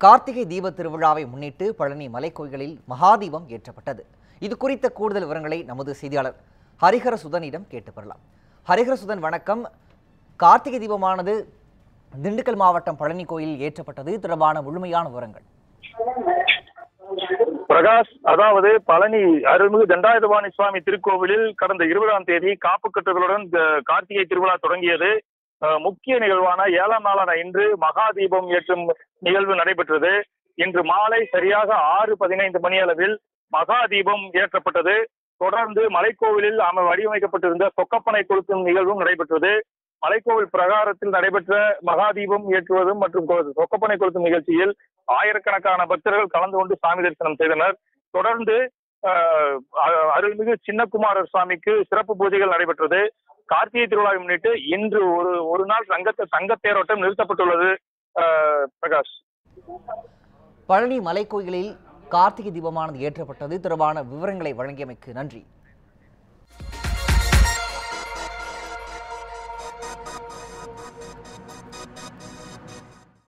கார்த்திகை தீப திருவிழாவை முன்னிட்டு பழனி மலைக்கோயில்களில் மகாதீபம் ஏற்றப்பட்டது இது குறித்த கூடுதல் விவரங்களை நமது செய்தியாளர் ஹரிஹர சுதனிடம் கேட்டு பெறலாம் ஹரிஹர சுதன் வணக்கம் கார்த்திகை தீபமானது திண்டுக்கல் மாவட்டம் பழனி கோயிலில் ஏற்றப்பட்டது இது தொடர்பான முழுமையான விவரங்கள் பிரகாஷ் அதாவது பழனி அருள்மிகு தண்டாயுதபாணி சுவாமி திருக்கோவிலில் கடந்த இருபதாம் தேதி காப்பு கட்டுதலுடன் இந்த கார்த்திகை திருவிழா தொடங்கியது அஹ், முக்கிய நிகழ்வான ஏழாம் நாளான இன்று மகா தீபம் ஏற்றும் நிகழ்வு நடைபெற்றது இன்று மாலை சரியாக ஆறு பதினைந்து மணி அளவில் மகா தீபம் ஏற்றப்பட்டது தொடர்ந்து மலைக்கோவிலில் அம வடிவமைக்கப்பட்டிருந்த சொக்கப்பனை கொளுத்தும் நிகழ்வும் நடைபெற்றது மலைக்கோவில் பிரகாரத்தில் நடைபெற்ற மகாதீபம் ஏற்றுவதும் மற்றும் கொ- சொக்கப்பனை கொளுத்தும் நிகழ்ச்சியில் ஆயிரக்கணக்கான பக்தர்கள் கலந்து கொண்டு சாமி தரிசனம் செய்தனர் தொடர்ந்து ஆஹ், அ- அருள்மிகு சின்னகுமாரர் சுவாமிக்கு சிறப்பு பூஜைகள் நடைபெற்றது கார்த்திகை திருவிழாவை முன்னிட்டு இன்று ஒரு ஒரு நாள் சங்கத்த சங்க தேரோட்டம் நிறுத்தப்பட்டுள்ளது ஆஹ், பிரகாஷ் பழனி மலைக்கோயிலில் கார்த்திகை தீபமானது ஏற்றப்பட்டது இது தொடர்பான விவரங்களை வழங்கியமைக்கு நன்றி